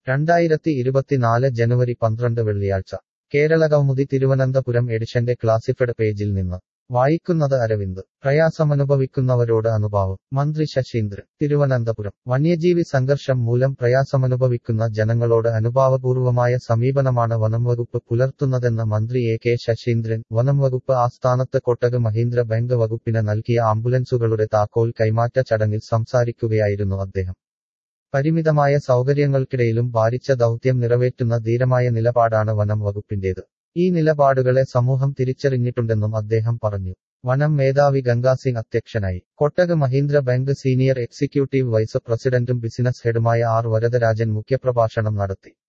രണ്ടായിരത്തി ഇരുപത്തിനാല് ജനുവരി പന്ത്രണ്ട് വെള്ളിയാഴ്ച കേരള കൗമുദി തിരുവനന്തപുരം എഡിഷന്റെ ക്ലാസിഫഡ് പേജിൽ നിന്ന് വായിക്കുന്നത് അരവിന്ദ് പ്രയാസമനുഭവിക്കുന്നവരോട് അനുഭാവം മന്ത്രി ശശീന്ദ്രൻ തിരുവനന്തപുരം വന്യജീവി സംഘർഷം മൂലം പ്രയാസമനുഭവിക്കുന്ന ജനങ്ങളോട് അനുഭാവപൂർവമായ സമീപനമാണ് വനംവകുപ്പ് പുലർത്തുന്നതെന്ന് മന്ത്രി എ കെ ശശീന്ദ്രൻ വനംവകുപ്പ് ആസ്ഥാനത്ത് കൊട്ടക് മഹീന്ദ്ര ബാങ്ക് വകുപ്പിന് നൽകിയ ആംബുലൻസുകളുടെ താക്കോൽ കൈമാറ്റ ചടങ്ങിൽ സംസാരിക്കുകയായിരുന്നു അദ്ദേഹം പരിമിതമായ സൗകര്യങ്ങൾക്കിടയിലും ഭാരിച്ച ദൗത്യം നിറവേറ്റുന്ന ധീരമായ നിലപാടാണ് വനം വകുപ്പിന്റേത് ഈ നിലപാടുകളെ സമൂഹം തിരിച്ചറിഞ്ഞിട്ടുണ്ടെന്നും അദ്ദേഹം പറഞ്ഞു വനം മേധാവി ഗംഗാസിംഗ് അധ്യക്ഷനായി Kotak Mahindra bank senior executive vice president business ഹെഡുമായ ആർ വരദരാജൻ മുഖ്യപ്രഭാഷണം നടത്തി